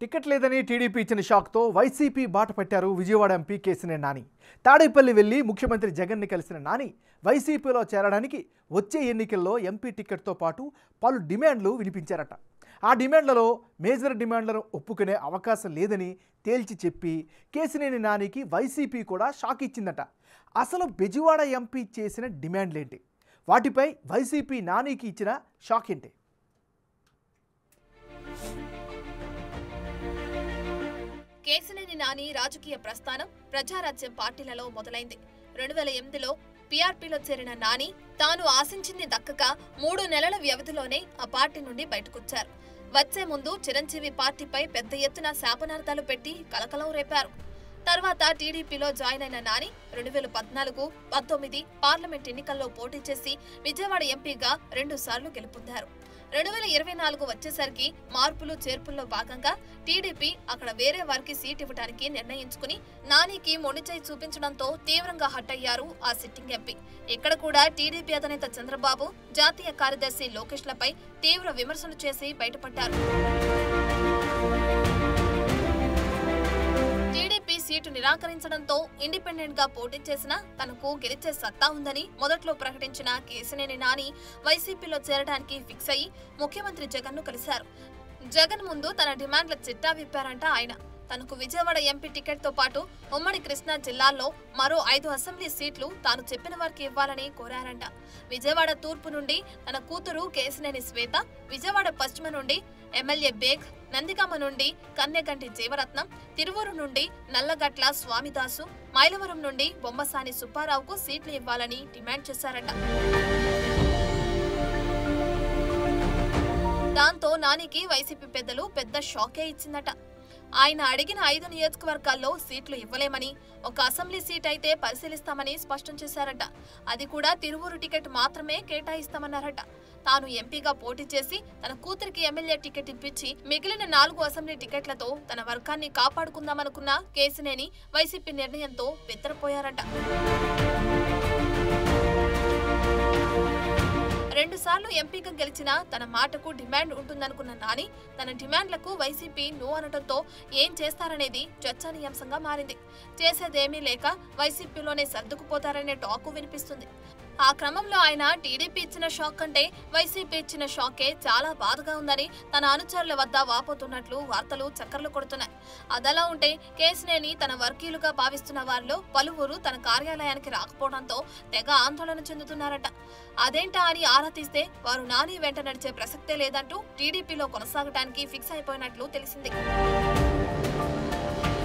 ticket లేదని TDP ఇచ్చిన షాక్తో వైసీపీ బాట పట్టారు విజయవాడ ఎంపీ కేసినేని నాని తాడేపల్లి వెళ్లి ముఖ్యమంత్రి జగన్ని కలిసిన నాని వైసీపీలో చేరడానికి వచ్చే ఎన్నికల్లో ఎంపీ టికెట్తో పాటు పలు డిమాండ్లు వినిపించారట ఆ డిమాండ్లలో మేజర్ డిమాండ్లను ఒప్పుకునే అవకాశం లేదని తేల్చి చెప్పి కేసినేని నానికి వైసీపీ కూడా షాక్ ఇచ్చిందట అసలు బెజవాడ ఎంపీ చేసిన డిమాండ్లేంటి వాటిపై వైసీపీ నానికి ఇచ్చిన షాక్ ఏంటి కేసినేని నాని రాజకీయ ప్రస్థానం ప్రజారాజ్యం పార్టీలలో మొదలైంది రెండు వేల ఎనిమిదిలో పీఆర్పీలో చేరిన నాని తాను ఆశించింది దక్కక మూడు నెలల వ్యవధిలోనే ఆ పార్టీ నుండి బయటకొచ్చారు వచ్చే ముందు చిరంజీవి పార్టీపై పెద్ద ఎత్తున శాపనార్థాలు పెట్టి కలకలం రేపారు తర్వాత టీడీపీలో జాయిన్ అయిన నాని రెండు వేల పద్నాలుగు పంతొమ్మిది పార్లమెంట్ ఎన్నికల్లో పోటీ చేసి విజయవాడ ఎంపీగా రెండు సార్లు గెలుపొందారు రెండు వేల ఇరవై నాలుగు వచ్చేసరికి మార్పులు చేర్పుల్లో భాగంగా టీడీపీ అక్కడ వేరే వారికి సీట్ ఇవ్వడానికి నిర్ణయించుకుని నానికి మొండిచేయి చూపించడంతో తీవ్రంగా హట్ అయ్యారు ఆ సిట్టింగ్ ఎంపీ ఇక్కడ కూడా టీడీపీ అధినేత చంద్రబాబు జాతీయ కార్యదర్శి లోకేష్లపై తీవ్ర విమర్శలు చేసి బయటపడ్డారు టీడీపీ సీటు నిరాకరించడంతో ఇండిపెండెంట్ గా పోటీ చేసినా తనకు గెలిచే సత్తా ఉందని మొదట్లో ప్రకటించిన కేసినేని నాని వైసీపీలో చేరడానికి ఫిక్స్ అయ్యి ముఖ్యమంత్రి జగన్ ను కలిశారు జగన్ ముందు తన డిమాండ్ల చిట్టా విప్పారంట ఆయన తనకు విజయవాడ ఎంపీ టికెట్ తో పాటు ఉమ్మడి కృష్ణా జిల్లాల్లో మరో ఐదు అసెంబ్లీ సీట్లు తాను చెప్పిన వారికి ఇవ్వాలని కోరారంట విజయవాడ తూర్పు నుండి తన కూతురు కేసినేని శ్వేత విజయవాడ పశ్చిమ నుండి ఎమ్మెల్యే బేగ్ నందిగామ నుండి కన్నెగంటి జీవరత్నం తిరువూరు నుండి నల్లగట్ల స్వామిదాసు మైలవరం నుండి బొమ్మసాని సుబ్బారావుకు సీట్లు ఇవ్వాలని డిమాండ్ చేశారట దాంతో నానికి వైసీపీ పెద్దలు పెద్ద షాకే ఇచ్చిందట ఆయన అడిగిన ఐదు నియోజకవర్గాల్లో సీట్లు ఇవ్వలేమని ఒక అసెంబ్లీ సీట్ అయితే పరిశీలిస్తామని స్పష్టం చేశారట అది కూడా తిరువూరు టికెట్ మాత్రమే కేటాయిస్తామన్నారట తాను ఎంపీగా పోటీ చేసి తన కూతురికి ఎమ్మెల్యే టికెట్ ఇప్పించి మిగిలిన నాలుగు అసెంబ్లీ టికెట్లతో తన వర్గాన్ని కాపాడుకుందామనుకున్న కేసినేని వైసీపీ నిర్ణయంతో బెత్తరపోయారట రెండు సార్లు ఎంపీగా గెలిచిన తన మాటకు డిమాండ్ ఉంటుందనుకున్న నాని తన డిమాండ్లకు వైసీపీ నో అనడంతో ఏం చేస్తారనేది చర్చనీయాంశంగా మారింది చేసేదేమీ లేక వైసీపీలోనే సర్దుకుపోతారనే టాకు వినిపిస్తుంది ఆ క్రమంలో ఆయన టీడీపీ ఇచ్చిన షాక్ కంటే వైసీపీ ఇచ్చిన షాకే చాలా బాధగా ఉందని తన అనుచరుల వద్ద వాపోతున్నట్లు వార్తలు చక్కర్లు కొడుతున్నాయి అదలా ఉంటే కేసినేని తన వర్గీయులుగా భావిస్తున్న వారిలో పలువురు తన కార్యాలయానికి రాకపోవడంతో తెగ ఆందోళన చెందుతున్నారట అదేంటా అని ఆరా తీస్తే వారు నాని వెంట నడిచే ప్రసక్తే లేదంటూ టీడీపీలో కొనసాగడానికి ఫిక్స్ అయిపోయినట్లు తెలిసింది